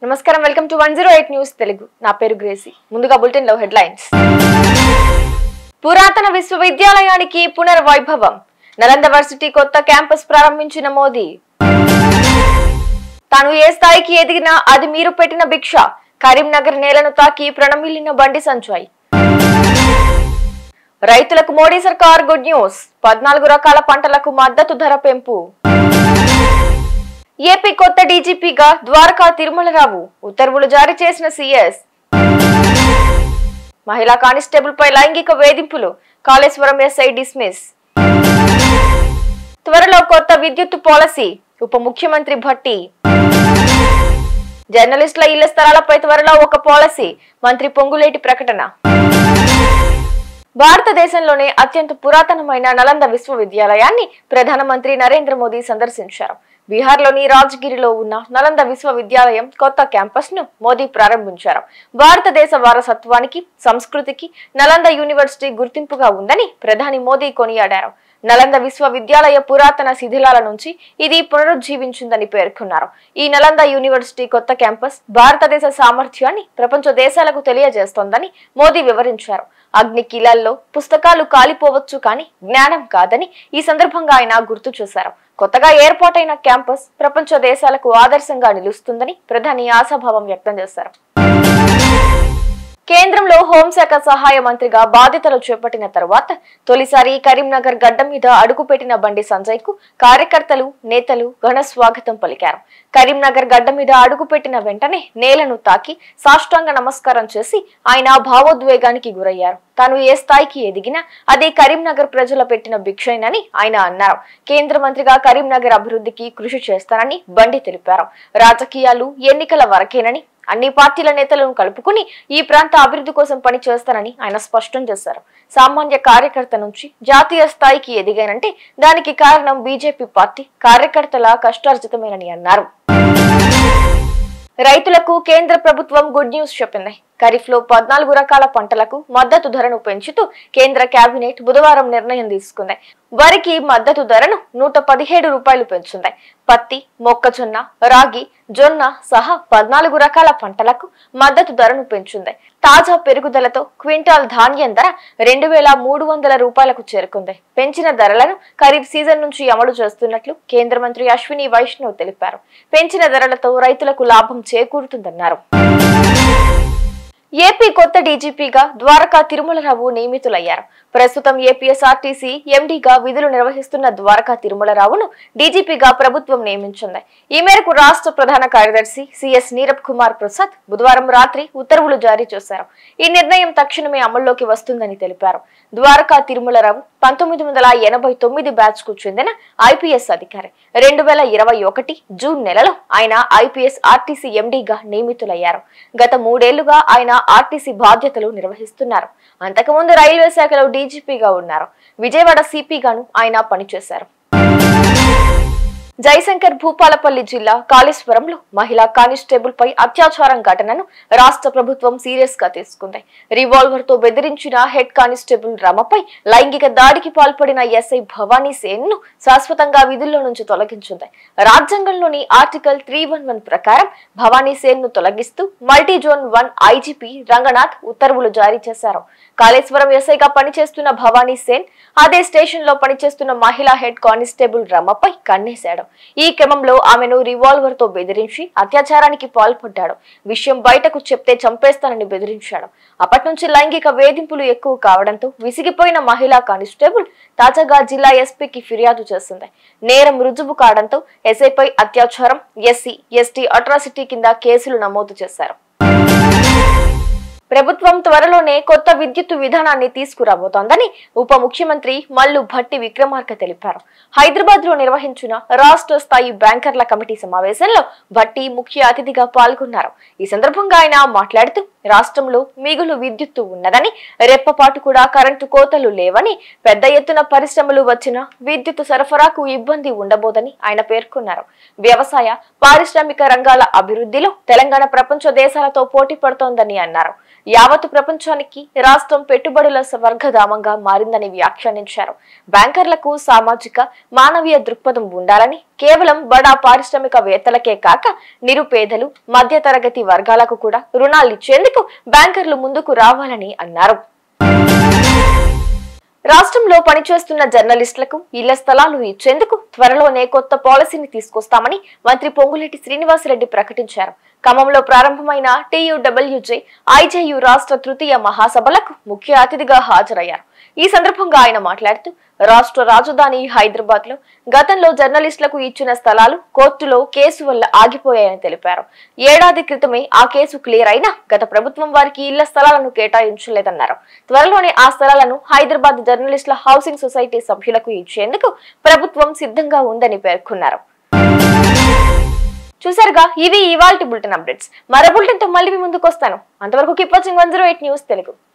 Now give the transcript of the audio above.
నమస్కారం welcome to one zero eight news Telugu నా పేరు గ్రేసి ముందుగా బులెటిన్ లో హెడ్లైన్స్ పురాతన విశ్వవిద్యాలయానికి పునర్వైభవం నలంద వర్సిటీ కొత్త క్యాంపస్ ప్రారంభించిన మోదీ తాను ఏ స్థాయికి ఎదిగినా అది మీరు పెట్టిన భిక్ష కరీంనగర్ నేలను తాకి ప్రణమిల్లిన బండి సంజయ్ రైతులకు మోడీ సర్కార్ గుడ్ న్యూస్ పద్నాలుగు రకాల పంటలకు మద్దతు ధర పెంపు ఏపీ కొత్త డీజీపీగా ద్వారకా తిరుమలరావు ఉత్తర్వులు జారీ చేసిన సీఎస్ మహిళా కానిస్టేబుల్ పై లైంగిక వేధింపులు కాళేశ్వరం ఎస్ఐ డిస్మిస్ త్వరలో కొత్త విద్యుత్ పాలసీ ఉప ముఖ్యమంత్రి భట్టి జర్నలిస్టుల ఇళ్ల స్థలాలపై త్వరలో ఒక పాలసీ మంత్రి పొంగులేటి ప్రకటన భారతదేశంలోనే అత్యంత పురాతనమైన నలంద విశ్వవిద్యాలయాన్ని ప్రధానమంత్రి నరేంద్ర మోదీ సందర్శించారు బీహార్లోని రాజ్గిరిలో ఉన్న నలంద విశ్వవిద్యాలయం కొత్త క్యాంపస్ ను మోదీ ప్రారంభించారు భారతదేశ వారసత్వానికి సంస్కృతికి నలంద యూనివర్సిటీ గుర్తింపుగా ఉందని ప్రధాని మోదీ కొనియాడారు నలంద విశ్వవిద్యాలయ పురాతన శిథిలాల నుంచి ఇది పునరుజ్జీవించిందని పేర్కొన్నారు ఈ నలంద యూనివర్సిటీ కొత్త క్యాంపస్ భారతదేశ సామర్థ్యాన్ని ప్రపంచ దేశాలకు తెలియజేస్తోందని మోదీ వివరించారు అగ్ని కీలాల్లో పుస్తకాలు కాలిపోవచ్చు కానీ జ్ఞానం కాదని ఈ సందర్భంగా ఆయన గుర్తు చేశారు కొత్తగా ఏర్పాటైన క్యాంపస్ ప్రపంచ దేశాలకు ఆదర్శంగా నిలుస్తుందని ప్రధాని ఆశాభావం వ్యక్తం చేశారు కేంద్రంలో హోంశాఖ సహాయ మంత్రిగా బాధ్యతలు చేపట్టిన తరువాత తొలిసారి కరీంనగర్ గడ్డ మీద అడుగుపెట్టిన బండి సంజయ్ కు కార్యకర్తలు నేతలు ఘన స్వాగతం పలికారు కరీంనగర్ గడ్డ మీద అడుగుపెట్టిన వెంటనే నేలను తాకి సాష్టాంగ నమస్కారం చేసి ఆయన భావోద్వేగానికి గురయ్యారు తాను ఏ స్థాయికి ఎదిగినా అది కరీంనగర్ ప్రజల పెట్టిన భిక్షైనని ఆయన అన్నారు కేంద్ర మంత్రిగా కరీంనగర్ అభివృద్ధికి కృషి చేస్తానని బండి తెలిపారు రాజకీయాలు ఎన్నికల వరకేనని అన్ని పార్టీల నేతలను కలుపుకుని ఈ ప్రాంత అభివృద్ధి కోసం పని చేస్తానని ఆయన స్పష్టం చేశారు సామాన్య కార్యకర్త నుంచి జాతీయ స్థాయికి ఎదిగానంటే దానికి కారణం బీజేపీ పార్టీ కార్యకర్తల కష్టార్జితమేనని అన్నారు రైతులకు కేంద్ర ప్రభుత్వం గుడ్ న్యూస్ చెప్పింది ఖరీఫ్ లో పద్నాలుగు రకాల పంటలకు మద్దతు ధరను పెంచుతూ కేంద్ర కేబినెట్ బుధవారం నిర్ణయం తీసుకుంది వరికి మద్దతు ధరను నూట పదిహేడు రూపాయలు పెంచింది పత్తి మొక్కజొన్న రాగి జొన్న సహా పద్నాలుగు రకాల పంటలకు మద్దతు ధరను పెంచింది తాజా పెరుగుదలతో క్వింటాల్ ధాన్యం ధర రెండు వేల మూడు వందల రూపాయలకు చేరుకుంది పెంచిన ధరలను ఖరీఫ్ సీజన్ నుంచి అమలు చేస్తున్నట్లు కేంద్ర మంత్రి అశ్విని వైష్ణవ్ తెలిపారు పెంచిన ధరలతో రైతులకు లాభం చేకూరుతుందన్నారు ఏపీ కొత్త డీజీపీగా ద్వారకా తిరుమలరావు నియమితులయ్యారు ప్రస్తుతం ఏపీఎస్ఆర్టీసీ ఎండీగా విధులు నిర్వహిస్తున్న ద్వారకా తిరుమలరావును డీజీపీగా ప్రభుత్వం నియమించింది ఈ మేరకు రాష్ట్ర ప్రధాన కార్యదర్శి సిఎస్ నీరబ్ కుమార్ ప్రసాద్ బుధవారం రాత్రి ఉత్తర్వులు జారీ చేశారు ఈ నిర్ణయం తక్షణమే అమల్లోకి వస్తుందని తెలిపారు ద్వారకా తిరుమలరావు పంతొమ్మిది వందల ఎనభై తొమ్మిది బ్యాచ్ కు చెందిన ఐపీఎస్ అధికారి రెండు వేల ఇరవై ఒకటి జూన్ నెలలో ఆయన ఐపీఎస్ ఆర్టీసీ ఎండీగా నియమితులయ్యారు గత మూడేళ్లుగా ఆయన ఆర్టీసీ బాధ్యతలు నిర్వహిస్తున్నారు అంతకుముందు రైల్వే శాఖలో డీజీపీగా ఉన్నారు విజయవాడ సిపిగాను ఆయన పనిచేశారు జయశంకర్ భూపాలపల్లి జిల్లా కాళేశ్వరంలో మహిళా కానిస్టేబుల్ పై అత్యాచారం ఘటనను రాష్ట్ర ప్రభుత్వం సీరియస్ గా తీసుకుంది రివాల్వర్ తో బెదిరించిన హెడ్ కానిస్టేబుల్ రమపై లైంగిక దాడికి పాల్పడిన ఎస్ఐ భవానీ సేన్ ను శాశ్వతంగా విధుల్లో నుంచి తొలగించింది రాజ్యాంగంలోని ఆర్టికల్ త్రీ వన్ వన్ ప్రకారం భవానీ సేన్ ను తొలగిస్తూ multi zone one IGP Ranganath ఉత్తర్వులు జారీ చేశారు కాళేశ్వరం ఎస్ఐగా పనిచేస్తున్న భవానీ సేన్ అదే స్టేషన్ లో పనిచేస్తున్న మహిళా హెడ్ కానిస్టేబుల్ రమపై కన్నేశాడు ఈ క్రమంలో ఆమెను రివాల్వర్ తో బెదిరించి అత్యాచారానికి పాల్పడ్డాడు విషయం బయటకు చెప్తే చంపేస్తానని బెదిరించాడు అప్పటి నుంచి లైంగిక వేధింపులు ఎక్కువ కావడంతో విసిగిపోయిన మహిళా కానిస్టేబుల్ తాజాగా జిల్లా ఎస్పీకి ఫిర్యాదు చేసింది నేరం రుజువు కావడంతో ఎస్ఐపై అత్యాచారం ఎస్సీ ఎస్టీ అట్రాసిటీ కింద కేసులు నమోదు చేశారు ప్రభుత్వం త్వరలోనే కొత్త విద్యుత్ విధానాన్ని తీసుకురాబోతోందని ఉప ముఖ్యమంత్రి మల్లు భట్టి విక్రమార్క తెలిపారు హైదరాబాద్ లో నిర్వహించిన రాష్ట్ర స్థాయి బ్యాంకర్ల కమిటీ సమావేశంలో భట్టి ముఖ్య అతిథిగా పాల్గొన్నారు ఈ సందర్భంగా ఆయన మాట్లాడుతూ రాష్ట్రంలో మిగులు విద్యుత్తు ఉన్నదని రెప్పపాటు కూడా కరెంటు కోతలు లేవని పెద్ద ఎత్తున పరిశ్రమలు వచ్చిన విద్యుత్ సరఫరాకు ఇబ్బంది ఉండబోదని ఆయన పేర్కొన్నారు వ్యవసాయ పారిశ్రామిక రంగాల అభివృద్ధిలో తెలంగాణ ప్రపంచ దేశాలతో పోటీ పడుతోందని అన్నారు యావత్ ప్రపంచానికి రాష్ట్రం పెట్టుబడుల స్వర్గధామంగా మారిందని వ్యాఖ్యానించారు బ్యాంకర్లకు సామాజిక మానవీయ దృక్పథం ఉండాలని కేవలం బడా పారిశ్రామికవేత్తలకే కాక నిరుపేదలు మధ్యతరగతి వర్గాలకు కూడా రుణాలు ఇచ్చేందుకు బ్యాంకర్లు ముందుకు రావాలని అన్నారు రాష్ట్రంలో పనిచేస్తున్న జర్నలిస్టులకు ఇళ్ల స్థలాలు ఇచ్చేందుకు త్వరలోనే కొత్త పాలసీని తీసుకొస్తామని మంత్రి పొంగులేటి శ్రీనివాసరెడ్డి ప్రకటించారు ఖమ్మంలో ప్రారంభమైన టీయూడబ్ల్యూజే ఐజేయు రాష్ట్ర తృతీయ మహాసభలకు ముఖ్య అతిథిగా హాజరయ్యారు ఈ సందర్భంగా ఆయన మాట్లాడుతూ రాష్ట్ర రాజధాని హైదరాబాద్ లో గతంలో జర్నలిస్టులకు ఇచ్చిన స్థలాలు కోర్టులో కేసు వల్ల ఆగిపోయాయని తెలిపారు ఏడాది క్రితమే ఆ కేసు క్లియర్ అయినా గత ప్రభుత్వం వారికి ఇళ్ల స్థలాలను కేటాయించలేదన్నారు త్వరలోనే ఆ స్థలాలను హైదరాబాద్ జర్నలిస్టుల హౌసింగ్ సొసైటీ సభ్యులకు ఇచ్చేందుకు ప్రభుత్వం సిద్ధంగా ఉందని పేర్కొన్నారు చూసారుగా ఇవి ఇవాల్టి బులెటిన్ అప్డేట్స్ మరో బులెటిన్ తో మళ్ళీ మీ ముందుకు వస్తాను అంతవరకు keep watching one zero eight news Telugu